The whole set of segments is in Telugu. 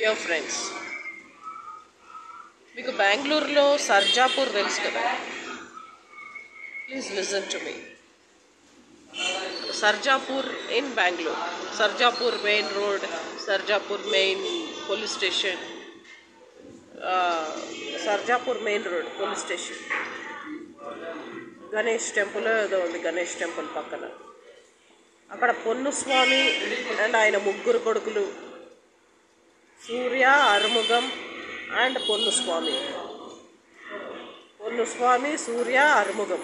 యో ఫ్రెండ్స్ మీకు బెంగళూరులో సర్జాపూర్ తెలుసు కదా please listen to me Sarjapur in Bengaluru Sarjapur main road Sarjapur main police station Sarjapur main road police station Ganesh temple ఏదో ఉంది గణేష్ టెంపుల్ పక్కన అక్కడ పొన్నుస్వామి అండ్ ఆయన ముగ్గురు కొడుకులు సూర్య అరుముగం అండ్ పొన్నుస్వామి పొన్నుస్వామి సూర్య అరుముగం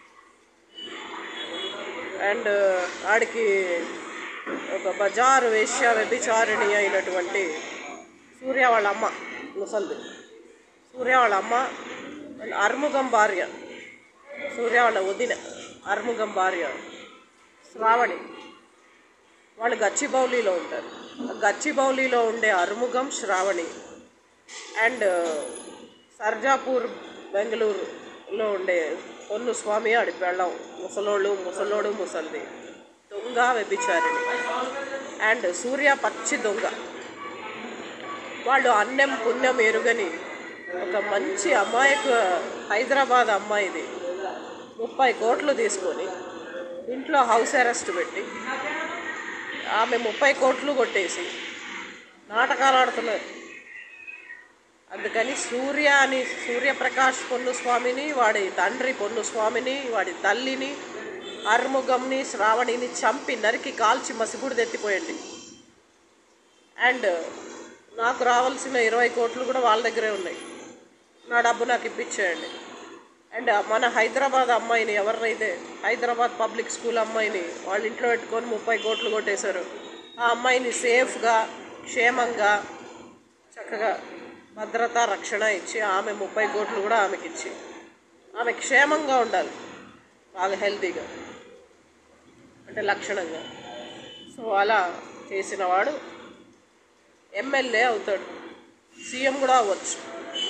అండ్ ఆడికి ఒక బజారు వేశ్య వ్యభిచారిణి అయినటువంటి సూర్య వాళ్ళ అమ్మ ముసల్ది సూర్య వాళ్ళ అమ్మ అండ్ అర్ముగం భార్య సూర్య వాళ్ళ వదిన అర్ముగం భార్య శ్రావణి వాళ్ళు గచ్చిబౌలిలో ఉంటారు ఆ గచ్చిబౌలిలో ఉండే అరుముగం శ్రావణి అండ్ సర్జాపూర్ బెంగళూరులో ఉండే పొన్ను స్వామి ఆడి పెళ్ళం ముసలోళ్ళు ముసలోడు ముసలిది దొంగ వ్యభిచారిణి అండ్ సూర్య పచ్చి దొంగ వాళ్ళు అన్నం పుణ్యం ఎరుగని ఒక మంచి అమ్మాయికు హైదరాబాద్ అమ్మాయిది ముప్పై కోట్లు తీసుకొని ఇంట్లో హౌస్ అరెస్ట్ పెట్టి ఆమె ముప్పై కోట్లు కొట్టేసి నాటకాలు ఆడుతున్నారు అందుకని సూర్య అని సూర్యప్రకాష్ పొన్ను స్వామిని వాడి తండ్రి పొన్ను స్వామిని వాడి తల్లిని అర్ముగంని శ్రావణిని చంపి నరికి కాల్చి మసిగుడు ఎత్తిపోయండి అండ్ నాకు రావాల్సిన ఇరవై కోట్లు కూడా వాళ్ళ దగ్గరే ఉన్నాయి నా డబ్బు నాకు ఇప్పించేయండి అండ్ మన హైదరాబాద్ అమ్మాయిని ఎవరినైతే హైదరాబాద్ పబ్లిక్ స్కూల్ అమ్మాయిని వాళ్ళ ఇంట్లో పెట్టుకొని ముప్పై కోట్లు కొట్టేశారు ఆ అమ్మాయిని సేఫ్గా క్షేమంగా చక్కగా భద్రత రక్షణ ఇచ్చి ఆమె ముప్పై కోట్లు కూడా ఆమెకి ఇచ్చి ఆమె క్షేమంగా ఉండాలి బాగా హెల్తీగా అంటే లక్షణంగా సో అలా చేసిన వాడు ఎమ్మెల్యే అవుతాడు సీఎం కూడా అవ్వచ్చు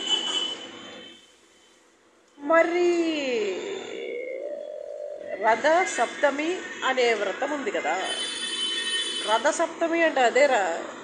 మరి రథ సప్తమి అనే వ్రతం ఉంది కదా రథ సప్తమి అంటే అదేరా